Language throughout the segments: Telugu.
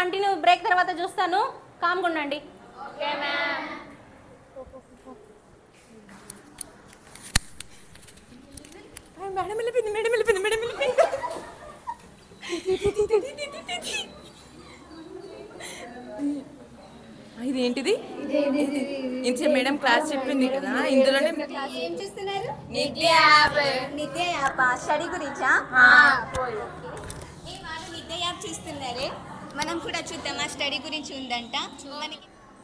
కంటిన్యూ బ్రేక్ తర్వాత చూస్తాను కామ్గా ఉండండి మేడం వెళ్ళిపోయింది మేడం వెళ్ళిపోయింది మేడం వెళ్ళిపోయింది ఇదేంటిది ఇంత మేడం క్లాస్ చెప్పింది కదా ఇందులోనే ఏం చూస్తున్నారు నిత్య నిత్య యాప్ స్టడీ గురించా ఈ వారు నిత్య యాప్ చూస్తున్నారే మనం కూడా చూద్దాం ఆ స్టడీ గురించి ఉందంట మనకి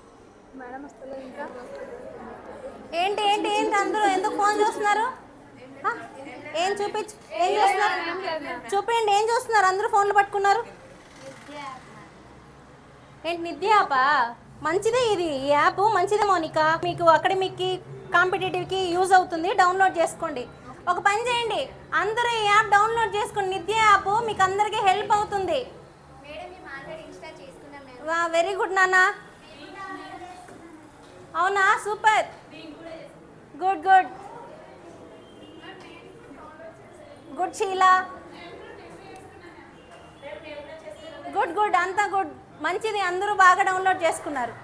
ఏంటి ఏంటి ఏంటి అందరూ ఎందుకు ఫోన్ చూస్తున్నారు ఆ? ఏం చూపించు ఏం చూస్తున్నారు చూపించండి ఏం చూస్తున్నారు అందరూ ఫోన్లు పట్టుకున్నారు ఏంటి నిత్య యాపా మంచిదే ఇది ఈ యాప్ మంచిదే మౌనిక మీకు అకాడమిక్కి కాంపిటేటివ్కి యూజ్ అవుతుంది డౌన్లోడ్ చేసుకోండి ఒక పని చేయండి అందరూ ఈ యాప్ డౌన్లోడ్ చేసుకోండి నిత్య యాప్ మీకు అందరికీ హెల్ప్ అవుతుంది మేడం మేము ఆల్రెడీ ఇన్స్టాల్ చేసుకున్నాం వెరీ గుడ్ నాన్న అవునా super good good good Sheela good good అంతా గుడ్ మంచిది అందరూ బాగా డౌన్లోడ్ చేసుకున్నారు